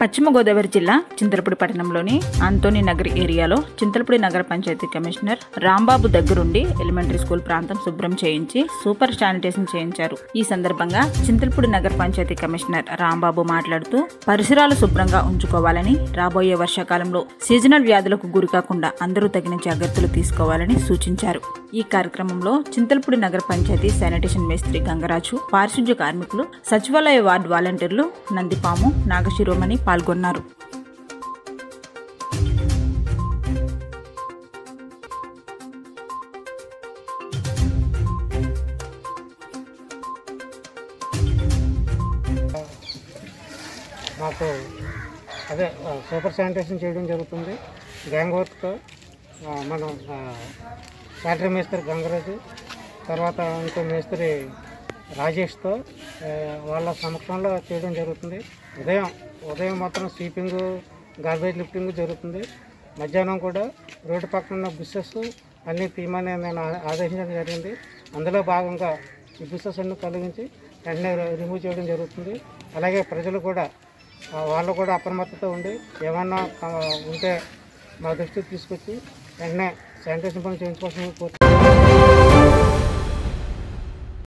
పశ్చిమ గోదావరి జిల్లా చింతలపూడి పట్టణంలోని ఆంతోని నగర్ ఏరియాలో చింతలపూడి నగర పంచాయతీ కమిషనర్ రాంబాబు దగ్గరుండి ఎలిమెంటరీ స్కూల్ ప్రాంతం శుభ్రం చేయించి సూపర్ శానిటేషన్ చేయించారు ఈ సందర్భంగా చింతలపూడి నగర పంచాయతీ కమిషనర్ రాంబాబు మాట్లాడుతూ పరిసరాలు శుభ్రంగా ఉంచుకోవాలని రాబోయే వర్షాకాలంలో సీజనల్ వ్యాధులకు గురికాకుండా అందరూ తగిన జాగ్రత్తలు తీసుకోవాలని సూచించారు ఈ కార్యక్రమంలో చింతలపూడి నగర పంచాయతీ శానిటేషన్ మేస్త్రి గంగరాజు పారిశుధ్య కార్మికులు సచివాలయ వార్డు వాలంటీర్లు నందిపాము నాగశిరోమణి పాల్గొన్నారు మాకు అదే ఆ, సూపర్ శానిటేషన్ చేయడం జరుగుతుంది గ్యాంగ్ వర్క్తో ఆ, మనం ఆ, శానిటరీ మేస్త్రి గంగరాజు తర్వాత ఇంకో మేస్త్రి రాజేష్తో ఆ, వాళ్ళ సమక్షంలో చేయడం జరుగుతుంది ఉదయం ఉదయం మాత్రం స్వీపింగ్ గార్బేజ్ లిఫ్టింగ్ జరుగుతుంది మధ్యాహ్నం కూడా రోడ్డు పక్కన ఉన్న బుస్సెస్ అన్నీ తీయమని నేను ఆ- ఆదేశించడం జరిగింది అందులో భాగంగా ఈ బుస్సెస్ అన్ని తొలగించి వెంటనే రిమూవ్ చేయడం జరుగుతుంది అలాగే ప్రజలు కూడా ఆ, వాళ్ళు కూడా అప్రమత్తతో ఉండి ఏమన్నా ఆ, ఉంటే మా దృష్టికి తీసుకొచ్చి వెంటనే శానిటేషన్ పని చేయించుకోవాల్సిన కోరు